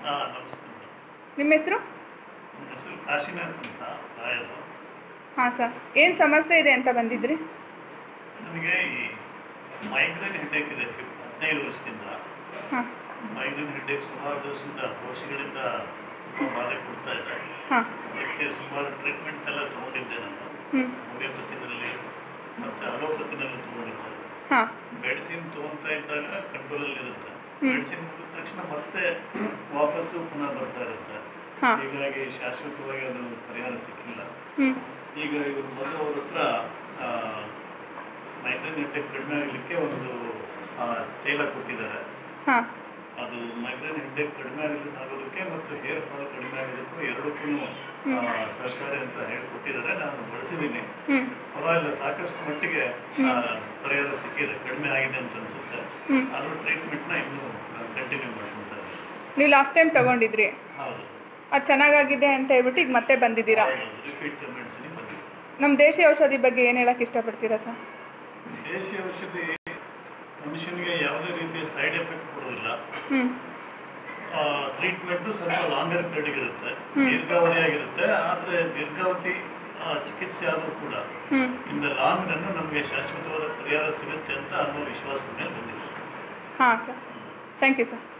ಹಾಂ ನಮಸ್ತೆ ನಿಮ್ಮ ಹೆಸರು ನನ್ನ ಹೆಸರು ಕಾಶಿನಾಥ್ ಅಂತ ರಾಯರು ಹಾಂ ಸರ್ ಏನು ಸಮಸ್ಯೆ ಇದೆ ಅಂತ ಬಂದಿದ್ರಿ ನನಗೆ ಈ ಮೈಗ್ರೇನ್ ಹೆಡ್ಡೇಕ್ ಇದೆ ಫಿಫ್ ಹದಿನೈದು ವರ್ಷದಿಂದ ಹಾಂ ಮೈಗ್ರೇನ್ ಹೆಡ್ಡೇಕ್ ಸುಮಾರು ದಿವಸದಿಂದ ವರ್ಷಗಳಿಂದ ತುಂಬ ಬಾಧೆ ಕೊಡ್ತಾ ಇದೆ ಹಾಂ ಅದಕ್ಕೆ ಸುಮಾರು ಟ್ರೀಟ್ಮೆಂಟ್ ಎಲ್ಲ ತೊಗೊಂಡಿದ್ದೆ ನಾನು ಹ್ಞೂ ಹೋಮಿಯೋಪತಿನಲ್ಲಿ ಮತ್ತು ಅಲೋಪತಿನಲ್ಲಿ ತೊಗೊಂಡಿದ್ದೆ ಹಾಂ ಮೆಡಿಸಿನ್ ತೊಗೊತಾ ಇದ್ದಾಗ ಕಂಟ್ರೋಲಲ್ಲಿ ಇರುತ್ತೆ ಹ್ಮ್. ಮೆಡಿಸಿನ್ ಮುಗಿದ ತಕ್ಷಣ ಮತ್ತೆ ವಾಪಸ್ಸು ಪುನಃ ಬರ್ತಾ ಇರುತ್ತೆ ಹಾಂ ಹೀಗಾಗಿ ಶಾಶ್ವತವಾಗಿ ಅದು ಪರಿಹಾರ ಸಿಕ್ಕಿಲ್ಲ ಹ್ಞೂ ಈಗ ಇವರು ಮೊದಲು ಅವ್ರ ಹತ್ರ ಮೈಗ್ರೇನ್ ಹೆಡ್ಡೇಕ್ ಕಡಿಮೆ ಆಗಲಿಕ್ಕೆ ಒಂದು ಆ, ತೈಲ ಕೊಟ್ಟಿದ್ದಾರೆ ಹಾಂ ಅದು ಮೈಗ್ರೇನ್ ಹೆಡ್ಡೇಕ್ ಕಡಿಮೆ ಆಗಲಿ ಆಗೋದಕ್ಕೆ ಮತ್ತು ಹೇರ್ ಫಾಲ್ ಕಡಿಮೆ ಆಗೋದಕ್ಕೂ ಎರಡಕ್ಕೂ ಆ, ಸಹಕಾರಿ ಅಂತ ಹೇಳಿ ಕೊಟ್ಟಿದ್ದಾರೆ ನಾನು ಬಳಸಿದ್ದೀನಿ ಹ್ಞೂ ಪರವಾಗಿಲ್ಲ ಸಾಕಷ್ಟು ಮಟ್ಟಿಗೆ ಆ, ಪರಿಹಾರ ಸಿಕ್ಕಿದೆ ಕಡಿಮೆ ಆಗಿದೆ ಅಂತ ಅನಿಸುತ್ತೆ ಹ್ಮ್. ಆದರೂ ಟ್ರೀಟ್ಮೆಂಟ್ನ ಇನ್ನೂ ಕಂಟಿನ್ಯೂ ಮಾಡ್ಕೊತಾ ಇದ್ದೀನಿ ನೀವು ಲಾಸ್ಟ್ ಟೈಮ್ ತೊಗೊಂಡಿದ್ರಿ ಹೌದು ಅದು ಚೆನ್ನಾಗಾಗಿದೆ ಅಂತ ಹೇಳ್ಬಿಟ್ಟು ಈಗ ಮತ್ತೆ ಬಂದಿದ್ದೀರಾ ರಿಪೀಟ್ ಮೆಡಿಸಿನ್ ಬಂದಿದೆ ನಮ್ಮ ದೇಶೀಯ ಔಷಧಿ ಬಗ್ಗೆ ಏನು ಹೇಳಕ್ಕೆ ಇಷ್ಟಪಡ್ತೀರಾ ಸರ್ ದೇಶೀಯ ಔಷಧಿ ಮನುಷ್ಯನಿಗೆ ಯಾವುದೇ ರೀತಿಯ ಸೈಡ್ ಎಫೆಕ್ಟ್ ಕೊಡೋದಿಲ್ಲ ಹ್ಞೂ ಟ್ರೀಟ್ಮೆಂಟು ಸ್ವಲ್ಪ ಲಾಂಗರ್ ಪೀರಿಯಡ್ ಇರುತ್ತೆ ದೀರ್ಘಾವಧಿಯಾಗಿರುತ್ತೆ ಆದರೆ ದೀರ್ಘಾವಧಿ ಆ, ಚಿಕಿತ್ಸೆ ಆದರೂ ಕೂಡ ಹ್ಞೂ ಇನ್ ದ ಲಾಂಗ್ ರನ್ನು ನಮಗೆ ಶಾಶ್ವತವಾದ ಪರಿಹಾರ ಸಿಗುತ್ತೆ ಅಂತ ಅನ್ನೋ ವಿಶ್ವಾಸದ ಮೇಲೆ ಬಂದಿದೆ ಹಾಂ ಸರ್ ಥ್ಯಾಂಕ್ ಯು ಸರ್